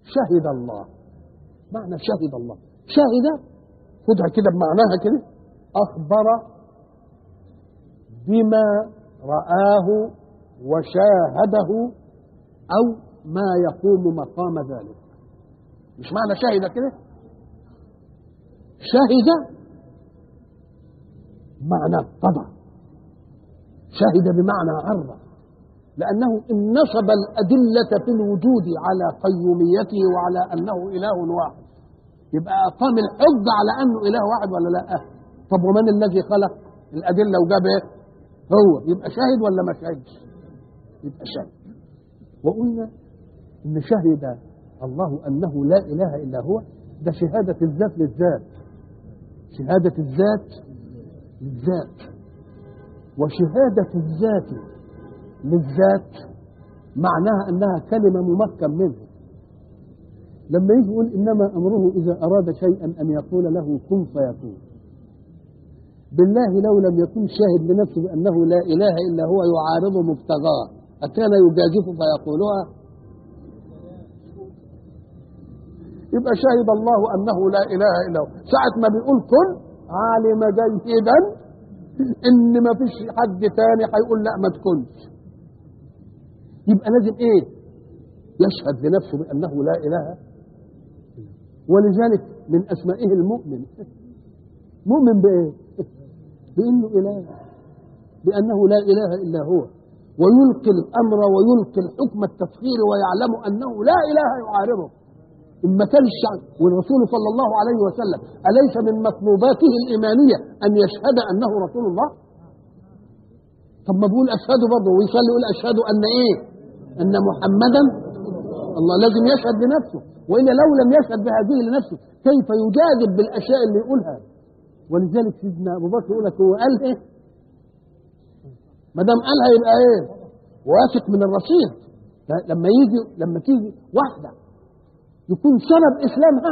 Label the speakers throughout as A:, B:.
A: شهد الله معنى شهد الله شهد خدها كده بمعناها كده أخبر بما رآه وشاهده أو ما يقوم مقام ذلك مش معنى شهد كده شهد معنى قضى شهد بمعنى عرف لأنه إن نصب الأدلة في الوجود على قيوميته وعلى أنه إله واحد يبقى أقام الحج على أنه إله واحد ولا لا طب ومن الذي خلق الأدلة وجاب إيه هو يبقى شاهد ولا ما شهدش يبقى شاهد وقلنا إن شهد الله أنه لا إله إلا هو ده شهادة الذات للذات شهادة الذات للذات وشهادة الذات للذات معناها أنها كلمة ممكن منه لما يجي يقول إنما أمره إذا أراد شيئا أن يقول له كن فيكون بالله لو لم يكن شاهد لنفسه بأنه لا إله إلا هو يعارض مبتغاه أكان يجازف فيقولها يبقى شهد الله أنه لا إله إلا هو ساعة ما بيقول كن عالم جيدا إن ما فيش حد تاني هيقول لا ما تكونش يبقى لازم إيه يشهد لنفسه بأنه لا إله ولذلك من أسمائه المؤمن مؤمن بإيه بأنه إله بأنه لا إله إلا هو ويلقي الأمر ويلقي الحكم التسخير ويعلم أنه لا إله يعارضه إن ما كان الشعب والرسول صلى الله عليه وسلم أليس من مطلوباته الإيمانية أن يشهد أنه رسول الله طب ما بيقول أشهد برضه ويصلي يقول أشهد أن إيه أن محمدا الله لازم يشهد لنفسه وإلا لو لم يشهد بهذه لنفسه كيف يجادل بالأشياء اللي يقولها ولذلك سيدنا أبو بكر يقول لك هو قال إيه ما دام قالها يبقى إيه واثق من الرصيد لما يجي لما تيجي واحدة يكون سبب إسلامها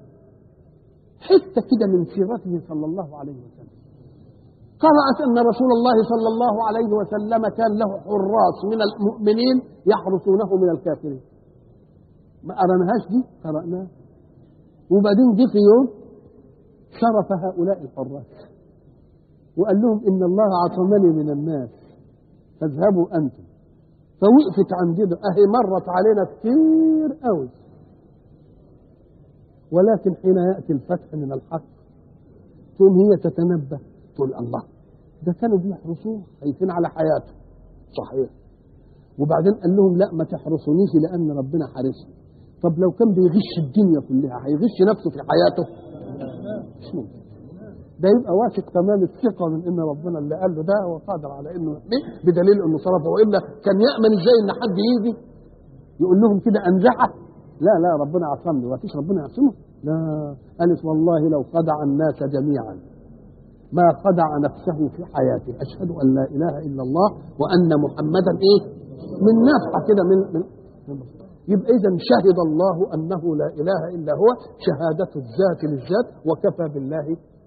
A: حتة كده من سيرته صلى الله عليه وسلم قرأت أن رسول الله صلى الله عليه وسلم كان له حراس من المؤمنين يحرسونه من الكافرين ما قرأناهاش دي قرأناها وبعدين جه في يوم شرف هؤلاء الحراس وقال لهم إن الله عصمني من الناس فاذهبوا أنتم فوقفت عندنا أهي مرت علينا كتير قوي ولكن حين يأتي الفتح من الحق تقوم هي تتنبه تقول الله ده كانوا بيحرسوه خايفين على حياته صحيح وبعدين قال لهم لا ما تحرسونيش لأن ربنا حارسني طب لو كان بيغش الدنيا كلها هيغش نفسه في حياته مش ممكن ده يبقى واثق تمام الثقه من ان ربنا اللي قال له ده هو قادر على انه ليه؟ بدليل انه صرفه والا كان يامن ازاي ان حد يجي يقول لهم كده انزعه لا لا ربنا عصمني وفيش ربنا يعصمه لا قالت والله لو خدع الناس جميعا ما خدع نفسه في حياته اشهد ان لا اله الا الله وان محمدا ايه من نفحه كده من, من يبقى اذا شهد الله انه لا اله الا هو شهاده الذات للذات وكفى بالله